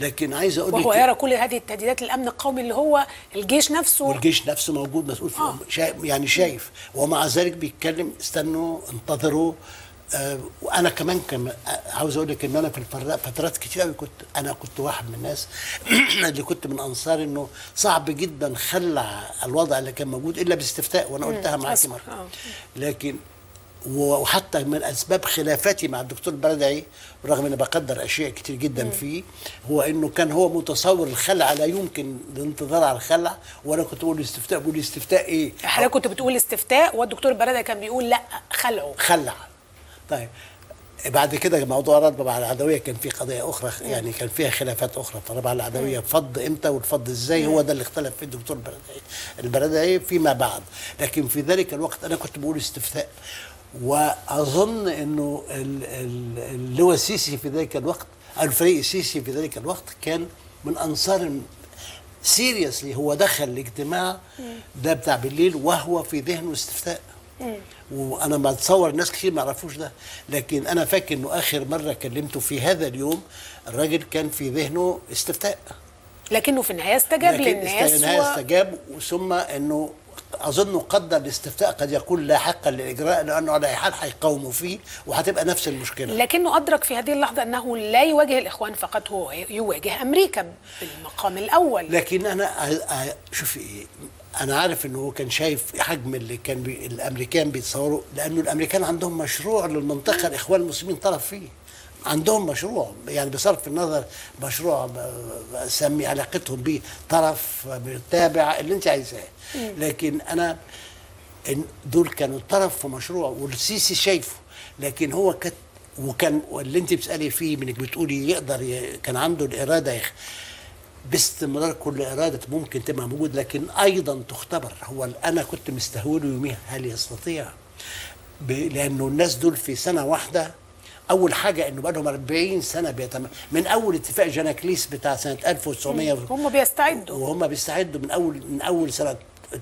لكن عايز اقول وهو لك يرى كل هذه التهديدات الامن القومي اللي هو الجيش نفسه والجيش نفسه موجود مسؤول فيه آه. شايف يعني شايف ومع ذلك بيتكلم استنوا انتظروا آه وانا كمان كم عاوز اقول لك ان انا في الفر- فترات كتير قوي كنت انا كنت واحد من الناس اللي كنت من انصار انه صعب جدا خلع الوضع اللي كان موجود الا باستفتاء وانا قلتها معاكي أصبر، مره آه. لكن وحتى من اسباب خلافاتي مع الدكتور البردعي رغم اني بقدر اشياء كتير جدا فيه هو انه كان هو متصور الخلع لا يمكن الانتظار على الخلع وانا كنت بقول استفتاء بقول استفتاء ايه؟ حضرتك كنت بتقول استفتاء والدكتور برده كان بيقول لا خلعه خلع طيب بعد كده موضوع ربع على العدويه كان في قضيه اخرى يعني كان فيها خلافات اخرى فربع على العدويه فض امتى والفض ازاي هو ده اللي اختلف فيه الدكتور البردعي البردعي فيما بعد لكن في ذلك الوقت انا كنت بقول استفتاء واظن انه ال- ال- اللواء السيسي في ذلك الوقت او الفريق السيسي في ذلك الوقت كان من انصار سيريسلي هو دخل الاجتماع ده بتاع بالليل وهو في ذهنه استفتاء وانا بتصور الناس كتير ما يعرفوش ده لكن انا فاكر انه اخر مره كلمته في هذا اليوم الراجل كان في ذهنه استفتاء لكنه في النهايه استجاب لكن للناس است- النهاية و... استجاب ثم انه اظن قدر الاستفتاء قد يكون لاحقا للاجراء لانه على اي حال هيقاوموا فيه وهتبقى نفس المشكله لكنه ادرك في هذه اللحظه انه لا يواجه الاخوان فقط هو يواجه امريكا بالمقام الاول لكن انا ع- ع- شوفي ايه انا عارف انه هو كان شايف حجم اللي كان بي الامريكان بيتصوروا لانه الامريكان عندهم مشروع للمنطقه الاخوان المسلمين طرف فيه عندهم مشروع يعني بصرف النظر مشروع ب- ب- سمي علاقتهم بيه طرف تابع اللي انت عايزاه لكن انا إن دول كانوا طرف في مشروع والسيسي شايفه لكن هو كانت وكان واللي انت بتسالي فيه منك بتقولي يقدر ي... كان عنده الاراده يخ... باستمرار كل اراده ممكن تبقى موجود لكن ايضا تختبر هو انا كنت مستهوله يوميها هل يستطيع ب... لانه الناس دول في سنه واحده اول حاجه انه بقى لهم 40 سنه بيتم من اول اتفاق جناكليس بتاع سنه 1900 هم بيستعدوا وهم بيستعدوا من اول من اول سنه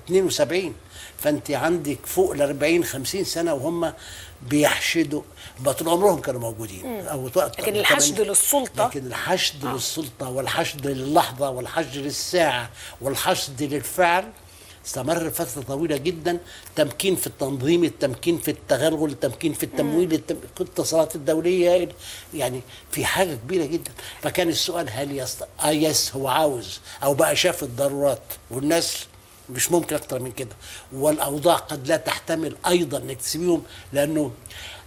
72 فانت عندك فوق ال 40 50 سنه وهم بيحشدوا ما طول عمرهم كانوا موجودين او وقت لكن الحشد للسلطة- لكن الحشد آه. للسلطه والحشد للحظه والحشد للساعه والحشد للفعل استمر فترة طويلة جدا تمكين في التنظيم التمكين في التغلغل التمكين في التمويل التم... الاتصالات الدولية يعني في حاجة كبيرة جدا فكان السؤال هل يست... آه يس هو عاوز أو بقى شاف الضرورات والناس مش ممكن أكتر من كده والأوضاع قد لا تحتمل أيضا إنك تسيبيهم لأنه